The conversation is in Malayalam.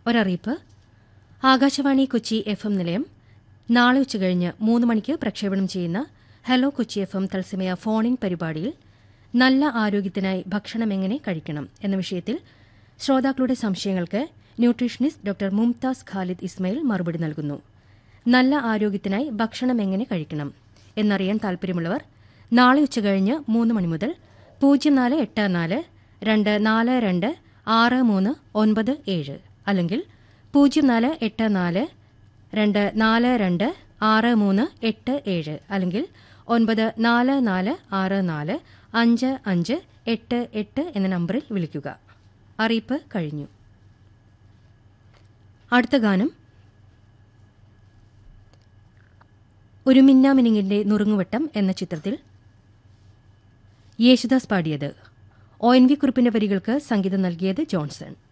ഒരറിയിപ്പ് ആകാശവാണി കൊച്ചി എഫ് എം നിലയം നാളെ ഉച്ചകഴിഞ്ഞ് മൂന്ന് മണിക്ക് പ്രക്ഷേപണം ചെയ്യുന്ന ഹലോ കൊച്ചി എഫ് എം തത്സമയ ഫോണിൻ പരിപാടിയിൽ നല്ല ആരോഗ്യത്തിനായി ഭക്ഷണം എങ്ങനെ കഴിക്കണം എന്ന വിഷയത്തിൽ ശ്രോതാക്കളുടെ സംശയങ്ങൾക്ക് ന്യൂട്രീഷനിസ്റ്റ് ഡോക്ടർ മുംതാസ് ഖാലിദ് ഇസ്മയിൽ മറുപടി നൽകുന്നു നല്ല ആരോഗ്യത്തിനായി ഭക്ഷണം എങ്ങനെ കഴിക്കണം എന്നറിയാൻ താൽപര്യമുള്ളവർ നാളെ ഉച്ചകഴിഞ്ഞ് മൂന്ന് മണി മുതൽ പൂജ്യം നാല് എട്ട് നാല് രണ്ട് നാല് രണ്ട് ആറ് മൂന്ന് ഒൻപത് ഏഴ് അല്ലെങ്കിൽ പൂജ്യം നാല് എട്ട് നാല് രണ്ട് നാല് രണ്ട് ആറ് മൂന്ന് എട്ട് ഏഴ് അല്ലെങ്കിൽ ഒൻപത് നാല് നാല് ആറ് നാല് അഞ്ച് അഞ്ച് എട്ട് എട്ട് എന്ന നമ്പറിൽ വിളിക്കുക അറിയിപ്പ് കഴിഞ്ഞു അടുത്ത ഗാനം ഒരു മിന്നാമിനിങ്ങിന്റെ നുറുങ്ങുവട്ടം എന്ന ചിത്രത്തിൽ യേശുദാസ് പാടിയത് ഒ എൻ വി കുറിപ്പിന്റെ വരികൾക്ക് സംഗീതം നൽകിയത് ജോൺസൺ